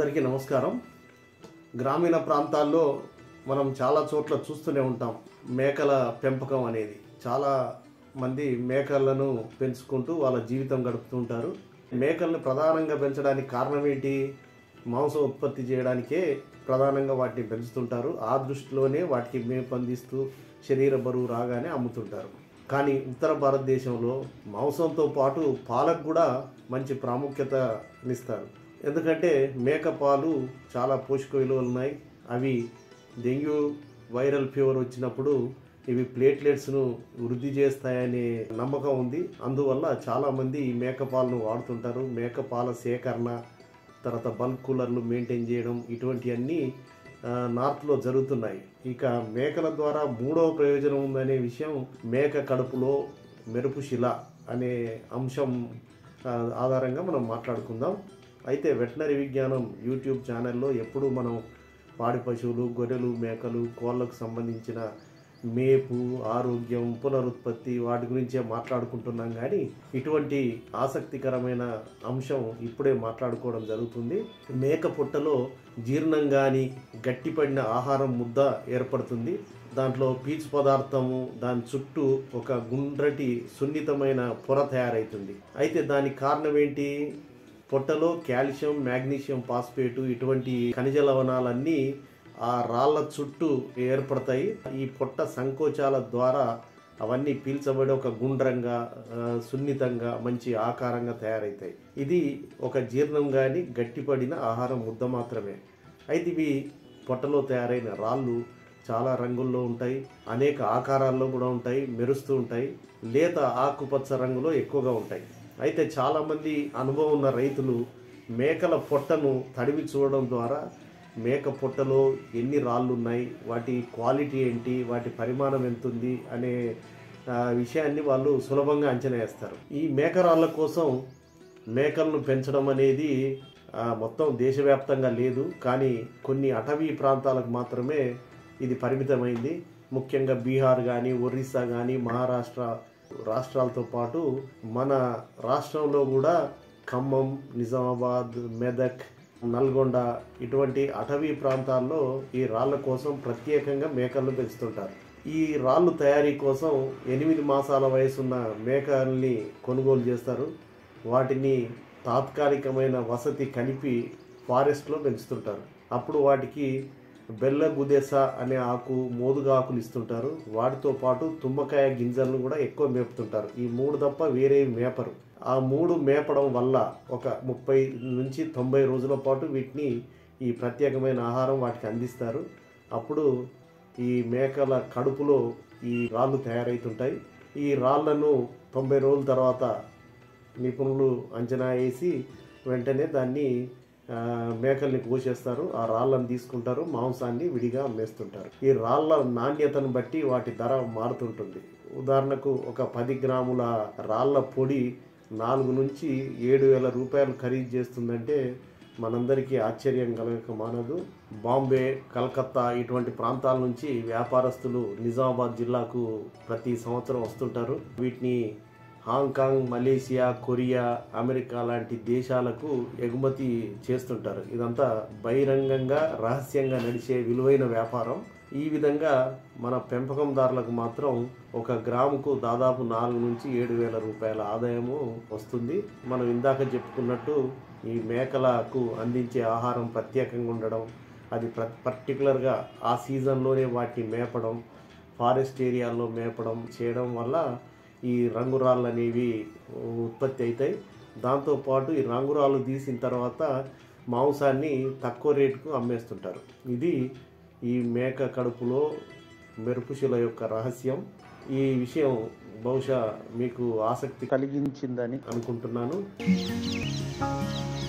అందరికీ నమస్కారం గ్రామీణ ప్రాంతాల్లో మనం చాలా చోట్ల చూస్తూనే ఉంటాం మేకల పెంపకం అనేది చాలా మంది మేకలను పెంచుకుంటూ వాళ్ళ జీవితం గడుపుతుంటారు మేకలను ప్రధానంగా పెంచడానికి కారణం ఏంటి మాంసం ఉత్పత్తి చేయడానికే ప్రధానంగా వాటిని పెంచుతుంటారు ఆ దృష్టిలోనే వాటికి మేపు అందిస్తూ శరీర బరువు రాగానే అమ్ముతుంటారు కానీ ఉత్తర భారతదేశంలో మాంసంతో పాటు పాలకు కూడా మంచి ప్రాముఖ్యతనిస్తారు ఎందుకంటే మేక పాలు చాలా పోషక విలువలు ఉన్నాయి అవి డెంగ్యూ వైరల్ ఫీవర్ వచ్చినప్పుడు ఇవి ప్లేట్లెట్స్ను వృద్ధి చేస్తాయనే నమ్మకం ఉంది అందువల్ల చాలామంది ఈ మేక పాలను వాడుతుంటారు మేక పాల సేకరణ తర్వాత బల్క్ కూలర్లు మెయింటైన్ చేయడం ఇటువంటివన్నీ ఆ, నార్త్లో జరుగుతున్నాయి ఇక మేకల ద్వారా మూడవ ప్రయోజనం ఉందనే విషయం మేక కడుపులో మెరుపు శిల అనే అంశం ఆ, ఆధారంగా మనం మాట్లాడుకుందాం అయితే వెటనరీ విజ్ఞానం యూట్యూబ్ ఛానల్లో ఎప్పుడూ మనం పాడి పశువులు గొర్రెలు మేకలు కోళ్ళకు సంబంధించిన మేపు ఆరోగ్యం పునరుత్పత్తి వాటి గురించే మాట్లాడుకుంటున్నాం కానీ ఇటువంటి ఆసక్తికరమైన అంశం ఇప్పుడే మాట్లాడుకోవడం జరుగుతుంది మేక పుట్టలో జీర్ణం కానీ గట్టిపడిన ఆహారం ముద్ద ఏర్పడుతుంది దాంట్లో పీచు పదార్థము దాని చుట్టూ ఒక గుండ్రటి సున్నితమైన పొర తయారవుతుంది అయితే దానికి కారణం ఏంటి పొట్టలో కాల్షియం మాగ్నీషియం ఫాస్ఫేటు ఇటువంటి ఖనిజ లవణాలన్నీ ఆ రాళ్ళ చుట్టూ ఏర్పడతాయి ఈ పొట్ట సంకోచాల ద్వారా అవన్నీ పీల్చబడి ఒక గుండ్రంగా ఆ, సున్నితంగా మంచి ఆకారంగా తయారవుతాయి ఇది ఒక జీర్ణం కానీ గట్టిపడిన ఆహారం ముద్ద మాత్రమే అయితే ఇవి పొట్టలో తయారైన రాళ్ళు చాలా రంగుల్లో ఉంటాయి అనేక ఆకారాల్లో కూడా ఉంటాయి మెరుస్తూ ఉంటాయి లేత ఆకుపచ్చ రంగులో ఎక్కువగా ఉంటాయి అయితే చాలామంది అనుభవం ఉన్న రైతులు మేకల పొట్టను తడివి చూడడం ద్వారా మేక పొట్టలో ఎన్ని రాళ్ళు ఉన్నాయి వాటి క్వాలిటీ ఏంటి వాటి పరిమాణం ఎంత ఉంది అనే ఆ, విషయాన్ని వాళ్ళు సులభంగా అంచనా వేస్తారు ఈ మేక రాళ్ళ కోసం మేకలను పెంచడం అనేది ఆ, మొత్తం దేశవ్యాప్తంగా లేదు కానీ కొన్ని అటవీ ప్రాంతాలకు మాత్రమే ఇది పరిమితమైంది ముఖ్యంగా బీహార్ కానీ ఒరిస్సా కానీ మహారాష్ట్ర రాష్ట్రాలతో పాటు మన రాష్ట్రంలో కూడా ఖమ్మం నిజామాబాద్ మెదక్ నల్గొండ ఇటువంటి అటవీ ప్రాంతాల్లో ఈ రాళ్ళ కోసం ప్రత్యేకంగా మేకలను పెంచుతుంటారు ఈ రాళ్ళు తయారీ కోసం ఎనిమిది మాసాల వయసున్న మేకల్ని కొనుగోలు చేస్తారు వాటిని తాత్కాలికమైన వసతి కలిపి ఫారెస్ట్లో పెంచుతుంటారు అప్పుడు వాటికి బెల్ల గుదెస అనే ఆకు మోదుగా ఆకులు ఇస్తుంటారు వాటితో పాటు తుమ్మకాయ గింజలను కూడా ఎక్కువ మేపుతుంటారు ఈ మూడు తప్ప వేరే మేపరు ఆ మూడు మేపడం వల్ల ఒక ముప్పై నుంచి తొంభై రోజుల పాటు వీటిని ఈ ప్రత్యేకమైన ఆహారం వాటికి అందిస్తారు అప్పుడు ఈ మేకల కడుపులో ఈ రాళ్ళు తయారవుతుంటాయి ఈ రాళ్లను తొంభై రోజుల తర్వాత నిపుణులు అంచనా వేసి వెంటనే దాన్ని ఆ, మేకల్ని కోసేస్తారు ఆ రాళ్ళను తీసుకుంటారు మాంసాన్ని విడిగా అమ్మేస్తుంటారు ఈ రాళ్ళ నాణ్యతను బట్టి వాటి ధర మారుతుంటుంది ఉదాహరణకు ఒక పది గ్రాముల రాళ్ళ పొడి నాలుగు నుంచి ఏడు వేల రూపాయలు ఖరీదు చేస్తుందంటే మనందరికీ ఆశ్చర్యం కలగక మానదు బాంబే కలకత్తా ఇటువంటి ప్రాంతాల నుంచి వ్యాపారస్తులు నిజామాబాద్ జిల్లాకు ప్రతి సంవత్సరం వస్తుంటారు వీటిని హాంకాంగ్ మలేసియా కొరియా అమెరికా లాంటి దేశాలకు ఎగుమతి చేస్తుంటారు ఇదంతా బహిరంగంగా రహస్యంగా నడిచే విలువైన వ్యాపారం ఈ విధంగా మన పెంపకందారులకు మాత్రం ఒక గ్రాముకు దాదాపు నాలుగు నుంచి ఏడు వేల రూపాయల ఆదాయము వస్తుంది మనం ఇందాక చెప్పుకున్నట్టు ఈ మేకలకు అందించే ఆహారం ప్రత్యేకంగా ఉండడం అది ప్ర పర్టికులర్గా ఆ సీజన్లోనే వాటిని మేపడం ఫారెస్ట్ ఏరియాల్లో మేపడం చేయడం వల్ల ఈ రంగురాళ్ళు అనేవి ఉత్పత్తి అవుతాయి దాంతోపాటు ఈ రంగురాళ్ళు తీసిన తర్వాత మాంసాన్ని తక్కువ రేటుకు అమ్మేస్తుంటారు ఇది ఈ మేక కడుపులో మెరుపుశిల యొక్క రహస్యం ఈ విషయం బహుశా మీకు ఆసక్తి కలిగించిందని అనుకుంటున్నాను